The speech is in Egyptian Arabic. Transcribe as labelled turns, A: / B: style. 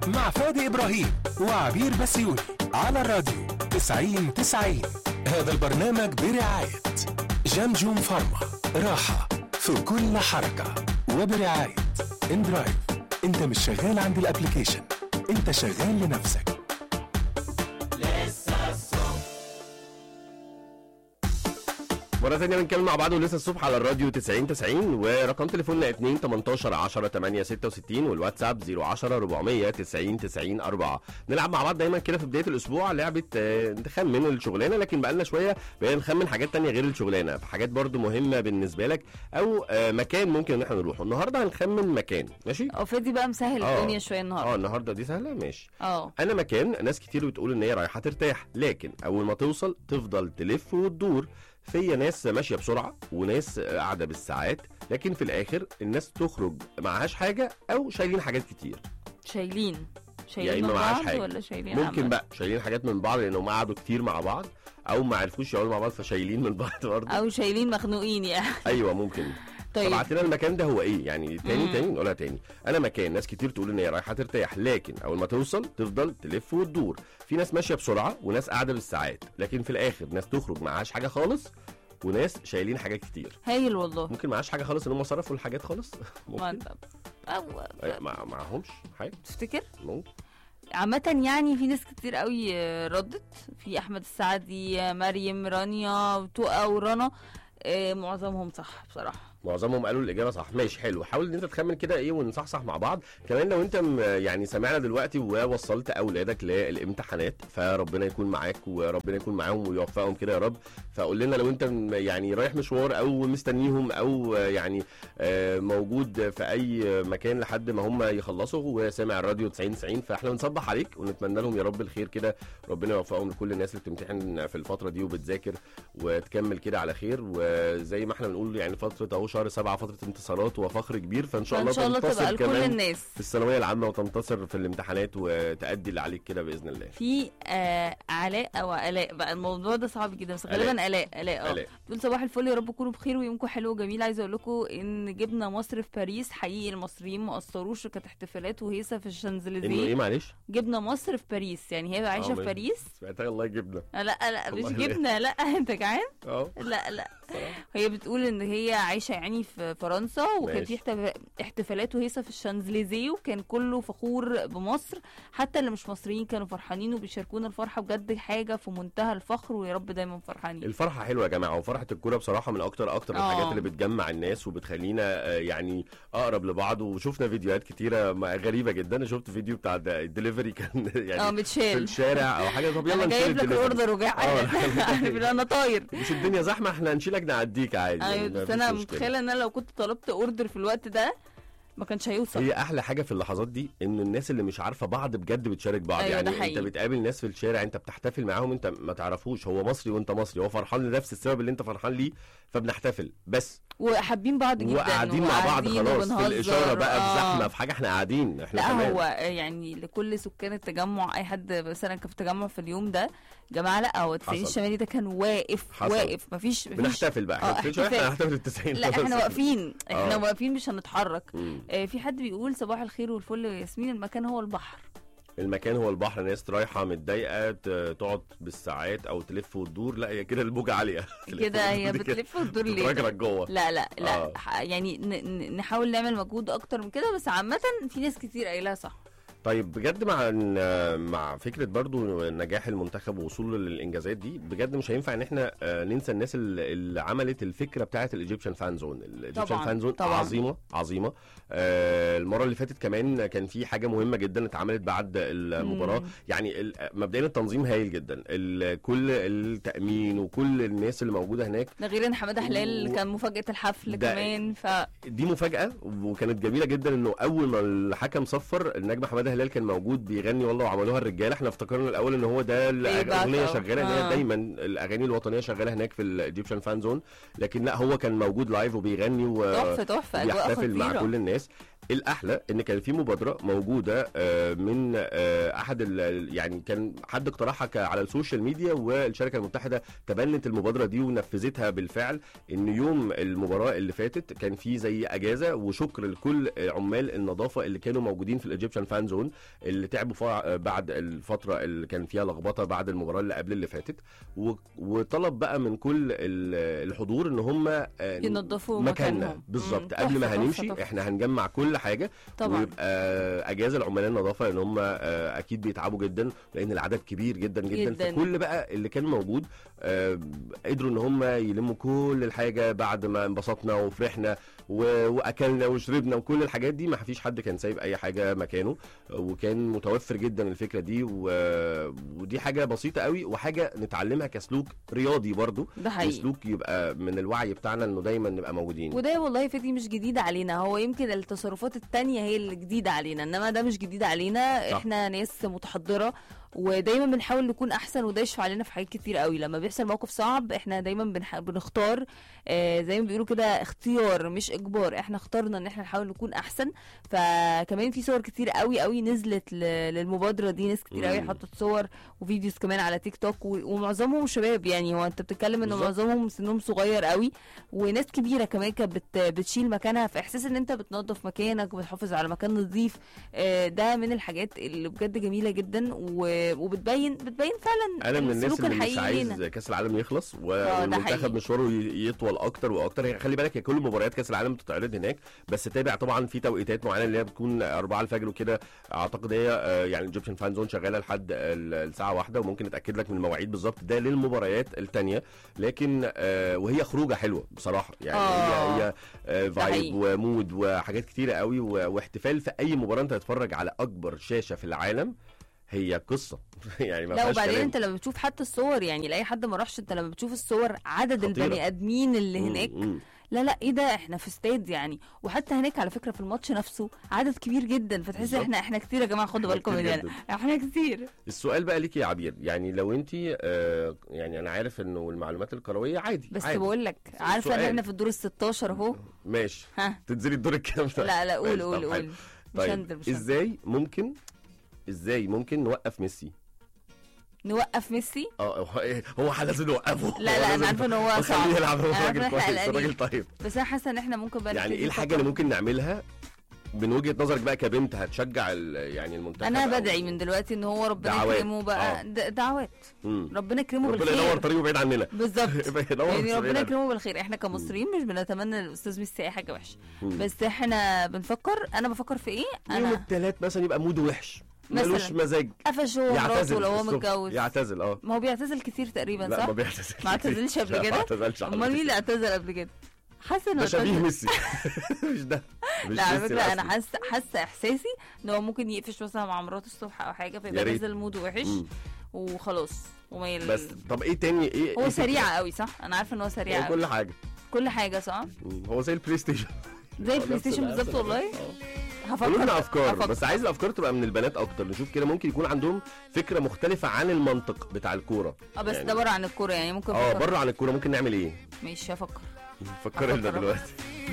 A: مع فادي إبراهيم وعبير بسيوني على الراديو 90 90 هذا البرنامج برعاية جمجم فارما راحة في كل حركة وبرعاية اندرايف انت مش شغال عند الابليكيشن انت شغال لنفسك
B: مرة تانية بنتكلم مع بعض ولسه الصبح على الراديو 90 90 ورقم تليفوننا 2 18 10 8 66 والواتساب 010 400 90 90 4 نلعب مع بعض دايما كده في بداية الأسبوع لعبة آه، نخمن الشغلانة لكن بقالنا شوية بقينا نخمن حاجات تانية غير الشغلانة حاجات برضو مهمة بالنسبة لك أو آه، مكان ممكن إن احنا نروحه النهاردة هنخمن مكان ماشي؟
C: اه فادي بقى مسهل
B: آه.
C: الدنيا شويه
B: اه
C: النهارده
B: النهارده دي سهلة ماشي
C: اه
B: انا مكان ناس كتير بتقول ان هي رايحه ترتاح لكن اول ما توصل تفضل تلف وتدور فيا ناس ماشيه بسرعه وناس قاعده بالساعات لكن في الاخر الناس تخرج معهاش حاجه او شايلين حاجات كتير
C: شايلين
B: يا
C: شايلين
B: إما
C: من
B: معاش
C: بعض
B: حاجة.
C: ولا شايلين
B: ممكن
C: عامة؟
B: بقى شايلين حاجات من بعض لانهم قعدوا كتير مع بعض او ما عرفوش يقعدوا مع بعض فشايلين من بعض برضه
C: او شايلين مخنوقين يعني
B: ايوه ممكن
C: طيب
B: فبعت لنا المكان ده هو ايه يعني تاني
C: مم.
B: تاني نقولها تاني انا مكان ناس كتير تقول ان هي رايحه ترتاح لكن اول ما توصل تفضل تلف وتدور في ناس ماشيه بسرعه وناس قاعده بالساعات لكن في الاخر ناس تخرج معهاش حاجه خالص وناس شايلين حاجات كتير
C: هايل والله
B: ممكن معهاش حاجه خالص ان هم صرفوا الحاجات خالص
C: ما
B: ممكن
C: انت أو...
B: أي- ما معهمش حاجه
C: تفتكر
B: ممكن
C: عامة يعني في ناس كتير قوي آه، ردت في احمد السعدي آه، مريم رانيا تقى ورنا آه، معظمهم صح بصراحة
B: معظمهم قالوا الاجابه صح ماشي حلو حاول ان انت تخمن كده ايه ونصحصح مع بعض كمان لو انت م- يعني سمعنا دلوقتي ووصلت اولادك للامتحانات فربنا يكون معاك وربنا يكون معاهم ويوفقهم كده يا رب فقول لنا لو انت م- يعني رايح مشوار او مستنيهم او يعني آه، موجود في اي مكان لحد ما هم يخلصوا وسامع الراديو 90 90 فاحنا بنصبح عليك ونتمنى لهم يا رب الخير كده ربنا يوفقهم لكل الناس اللي بتمتحن في الفتره دي وبتذاكر وتكمل كده على خير وزي ما احنا بنقول يعني فتره اهو شهر سبعة فتره انتصارات وفخر كبير فان شاء الله
C: فان شاء الله
B: تنتصر
C: تبقى لكل
B: كمان
C: الناس
B: في الثانويه العامه وتنتصر في الامتحانات وتأدي اللي عليك كده باذن الله
C: في آه علاء او الاء بقى الموضوع ده صعب جدا بس غالبا الاء الاء اه
B: آلاء.
C: تقول صباح الفل يا رب تكونوا بخير ويومكم حلو وجميل عايزه اقول لكم ان جبنا مصر في باريس حقيقي المصريين ما قصروش كانت احتفالات وهيصه في
B: انه ايه
C: الشانزليزيه
B: معلش
C: جبنا مصر في باريس يعني هي عايشه
B: آه،
C: في
B: ماشي.
C: باريس
B: سمعتها الله يجيبنا
C: آه، لا لا مش
B: والله لا.
C: جبنه لا انت جعان
B: اه
C: لا لا
B: صراحة.
C: هي بتقول ان هي عايشه يعني في فرنسا وكان
B: ماشي.
C: في احتف- احتفالات وهيصه في الشانزليزيه وكان كله فخور بمصر حتى اللي مش مصريين كانوا فرحانين وبيشاركونا الفرحه بجد حاجه في منتهى الفخر ويا رب دايما فرحانين
B: الفرحه حلوه يا جماعه وفرحه الكوره بصراحه من اكتر اكتر
C: آه.
B: الحاجات اللي بتجمع الناس وبتخلينا آه، يعني اقرب لبعض وشفنا فيديوهات كتيره ما- غريبه جدا انا شفت فيديو بتاع الدليفري كان
C: اه
B: يعني في
C: متشال
B: الشارع او حاجه طب يلا
C: انا
B: نشيل
C: جايب لك
B: الدليفري
C: الاوردر وجعان
B: آه.
C: عارف اللي انا طاير
B: مش الدنيا زحمه احنا هنشيلك نعديك عادي
C: ايوه
B: يعني
C: بس
B: مفيش
C: انا
B: مشكلة.
C: متخيله ان انا لو كنت طلبت اوردر في الوقت ده ما كانش هيوصل
B: هي احلى حاجه في اللحظات دي ان الناس اللي مش عارفه بعض بجد بتشارك بعض
C: أيوة،
B: يعني
C: ده
B: انت
C: حقيقي.
B: بتقابل ناس في الشارع انت بتحتفل معاهم انت ما تعرفوش هو مصري وانت مصري هو فرحان لنفس السبب اللي انت فرحان ليه فبنحتفل بس
C: وحابين بعض جدا
B: وقاعدين مع بعض
C: وقاعدين
B: خلاص في
C: وبنهزر.
B: الاشاره بقى في
C: آه.
B: زحمه في حاجه احنا قاعدين احنا
C: لا
B: كمان
C: هو يعني لكل سكان التجمع اي حد مثلا كان في تجمع في اليوم ده جماعه لا هو التسعين
B: حصل.
C: الشمالي ده كان واقف
B: حصل.
C: واقف مفيش مفيش
B: بنحتفل بقى
C: آه،
B: احنا كل شويه
C: احتفال.
B: احنا هنحتفل التسعين
C: لا احنا واقفين احنا
B: آه.
C: واقفين مش هنتحرك
B: مم.
C: آه، في حد بيقول صباح الخير والفل يا ياسمين المكان هو البحر
B: المكان هو البحر ناس رايحه متضايقه ت- تقعد بالساعات او تلف وتدور لا هي كده الموجه عاليه تلف
C: كده هي
B: وتدور كده.
C: بتلف وتدور ليه
B: تترجرج جوه
C: لا لا لا
B: آه.
C: ح- يعني ن- ن- نحاول نعمل مجهود اكتر من كده بس عامه في ناس كتير قايلها صح
B: طيب بجد مع إن- مع فكره برضو نجاح المنتخب ووصوله للانجازات دي بجد مش هينفع ان احنا آه، ننسى الناس اللي اللي عملت الفكره بتاعه الايجيبشن فان زون الايجيبشن
C: طبعاً،
B: فان زون
C: طبعاً.
B: عظيمه عظيمه آه، المره اللي فاتت كمان كان في حاجه مهمه جدا اتعملت بعد المباراه
C: مم.
B: يعني ال- مبدئيا التنظيم هايل جدا ال- كل التامين وكل الناس اللي موجوده هناك
C: ده غير ان حماده هلال
B: و-
C: كان مفاجاه الحفل
B: ده-
C: كمان ف
B: دي مفاجأة وكانت جميلة جدا انه اول ما الحكم صفر النجم حماده هلال كان موجود بيغني والله وعملوها الرجالة احنا افتكرنا الاول ان هو ده الاغنية
C: أو-
B: شغالة ان
C: آه.
B: هي دايما الاغاني الوطنية شغالة هناك في الايجيبشن فان زون لكن لا هو كان موجود لايف وبيغني و
C: تحفه تحفه اجواء
B: بيحتفل مع
C: خطيره
B: كل الناس الاحلى ان كان في مبادره موجوده آه، من آه، احد ال- ال- يعني كان حد اقترحها ك- على السوشيال ميديا والشركه المتحده تبنت المبادره دي ونفذتها بالفعل ان يوم المباراه اللي فاتت كان في زي اجازه وشكر لكل عمال النظافه اللي كانوا موجودين في الايجيبشن فان زون اللي تعبوا فع- بعد الفتره اللي كان فيها لخبطه بعد المباراه اللي قبل اللي فاتت و- وطلب بقى من كل ال- الحضور ان هم آه،
C: ينظفوا
B: مكاننا
C: مكانهم.
B: بالظبط
C: مم،
B: قبل ما
C: تحفة، تحفة،
B: هنمشي
C: تحفة.
B: احنا هنجمع كل حاجه
C: طبعا
B: ويبقى اجازه لعمال النظافه لان هم آه، اكيد بيتعبوا جدا لان العدد كبير جدا جدا,
C: جداً.
B: فكل بقى اللي كان موجود آه، قدروا ان هم يلموا كل الحاجه بعد ما انبسطنا وفرحنا و- واكلنا وشربنا وكل الحاجات دي ما فيش حد كان سايب اي حاجه مكانه وكان متوفر جدا الفكره دي و... ودي حاجه بسيطه قوي وحاجه نتعلمها كسلوك رياضي برضو
C: ده حقيقي
B: وسلوك يبقى من الوعي بتاعنا انه دايما نبقى موجودين
C: وده والله فكري مش جديد علينا هو يمكن التصرفات التانية هي اللي جديدة علينا انما ده مش جديد علينا
B: صح.
C: احنا ناس متحضرة ودايما بنحاول نكون احسن وده يشفع علينا في حاجات كتير قوي لما بيحصل موقف صعب احنا دايما بنح... بنختار آه زي ما بيقولوا كده اختيار مش اجبار احنا اخترنا ان احنا نحاول نكون احسن فكمان في صور كتير قوي قوي نزلت ل... للمبادرة دي ناس كتير قوي
B: مم.
C: حطت صور وفيديوز كمان على تيك توك و... ومعظمهم شباب يعني هو انت بتتكلم ان
B: بالظبط.
C: معظمهم سنهم صغير قوي وناس كبيره كمان كانت بت بتشيل مكانها في احساس ان انت بتنظف مكانك وبتحافظ على مكان نظيف آه، ده من الحاجات اللي بجد جميله جدا و- وبتبين بتبين فعلا
B: انا من الناس
C: السلوك
B: اللي مش
C: الحقيقي
B: عايز
C: لينا.
B: كاس العالم يخلص و-
C: آه، ده
B: والمنتخب
C: حقيقي.
B: مشواره ي- يطول اكتر واكتر هي خلي بالك هي كل مباريات كاس العالم بتتعرض هناك بس تابع طبعا في توقيتات معينه اللي هي بتكون 4 الفجر وكده اعتقد هي آه، يعني ايجيبشن فان زون شغاله لحد ال- الساعه واحدة وممكن نتاكد لك من المواعيد بالظبط ده للمباريات الثانيه لكن آه، وهي خروجه حلوه بصراحه يعني
C: آه.
B: هي هي آه،
C: ده
B: فايب
C: حقيقي.
B: ومود وحاجات كتيره قوي و- واحتفال في اي مباراه انت تتفرج على اكبر شاشه في العالم هي قصه يعني ما
C: لا
B: فيهاش
C: وبعدين
B: كلام.
C: انت لما بتشوف حتى الصور يعني لاي حد ما راحش انت لما بتشوف الصور عدد
B: خطيرة.
C: البني ادمين اللي
B: مم،
C: هناك
B: مم.
C: لا لا ايه ده احنا في استاد يعني وحتى هناك على فكره في الماتش نفسه عدد كبير جدا فتحس
B: بالظبط.
C: احنا احنا كتير يا جماعه خدوا بالكم
B: كتير
C: مننا
B: جداً.
C: احنا كتير
B: السؤال بقى ليكي يا عبير يعني لو انت آه يعني انا عارف انه المعلومات الكرويه عادي
C: بس
B: عادي.
C: بقول لك عارفه ان
B: سؤال.
C: احنا في الدور ال 16 اهو
B: ماشي
C: ها
B: تنزلي الدور الكام ده؟
C: لا لا قول
B: ماشي،
C: قول
B: طب
C: قول
B: حلو.
C: مش هنزل
B: طيب
C: مش هنزل.
B: ازاي ممكن ازاي ممكن نوقف ميسي
C: نوقف ميسي
B: اه هو- هو لازم نوقفه
C: لا
B: هو
C: لا
B: لازم-
C: انا عارفه ان هو
B: خليه
C: صعب
B: يلعب هو
C: أنا
B: راجل
C: عارفة إن إحنا
B: كويس
C: قلقانين.
B: راجل طيب
C: بس انا حاسه ان احنا ممكن بقى
B: يعني
C: نبتدي
B: ايه الحاجه
C: نفكر.
B: اللي ممكن نعملها من وجهه نظرك بقى كبنت هتشجع ال- يعني المنتخب
C: انا
B: أو-
C: بدعي من دلوقتي ان هو ربنا
B: دعوات.
C: يكرمه بقى
B: آه.
C: د- دعوات
B: مم.
C: ربنا يكرمه
B: ربنا ينور
C: بالخير
B: طريقه بعيد عننا
C: بالظبط
B: ينور
C: يعني
B: طريقه
C: ربنا
B: عننا.
C: يكرمه بالخير احنا كمصريين مش بنتمنى للاستاذ ميسي اي حاجه وحشه
B: مم.
C: بس احنا بنفكر انا بفكر في ايه
B: يوم
C: انا
B: الثلاث مثلا يبقى موده وحش
C: مثلاً.
B: ملوش مزاج
C: قفش هو مراته
B: يعتزل
C: لو هو
B: الصبح.
C: متجوز
B: يعتزل اه
C: ما هو بيعتزل كتير تقريبا
B: لا
C: صح
B: ما بيعتزل
C: ما اعتزلش قبل
B: لا،
C: كده؟
B: ما اعتزلش على
C: امال
B: فكرة.
C: مين اللي اعتزل قبل كده حاسه انه
B: ده شبيه
C: اعتزل.
B: ميسي مش ده مش
C: لا على
B: ميسي
C: فكره انا
B: الأصلي.
C: حاسه حاسه احساسي ان هو ممكن يقفش مثلا مع مراته الصبح او حاجه
B: يا
C: فيبقى
B: ريت.
C: نازل موده وحش
B: مم.
C: وخلاص وما يل...
B: بس طب ايه تاني ايه
C: هو
B: إيه
C: سريع قوي صح انا عارفه ان هو
B: فكرة؟
C: سريع
B: هو
C: قوي
B: كل حاجه
C: كل حاجه صح
B: مم. هو زي البلاي ستيشن
C: زي
B: هو
C: البلاي
B: نفس
C: ستيشن
B: ال-
C: بالظبط
B: نفس
C: والله
B: الفكرة. آه.
C: هفكر
B: قولوا لنا افكار
C: هفكر.
B: بس عايز الافكار تبقى من البنات اكتر نشوف كده ممكن يكون عندهم فكره مختلفه عن المنطق بتاع الكوره
C: اه بس
B: يعني-
C: ده بره عن الكوره يعني ممكن
B: اه
C: أفكر.
B: بره عن الكوره ممكن نعمل ايه
C: ماشي هفكر
B: فكري لنا
C: أفكر.
B: دلوقتي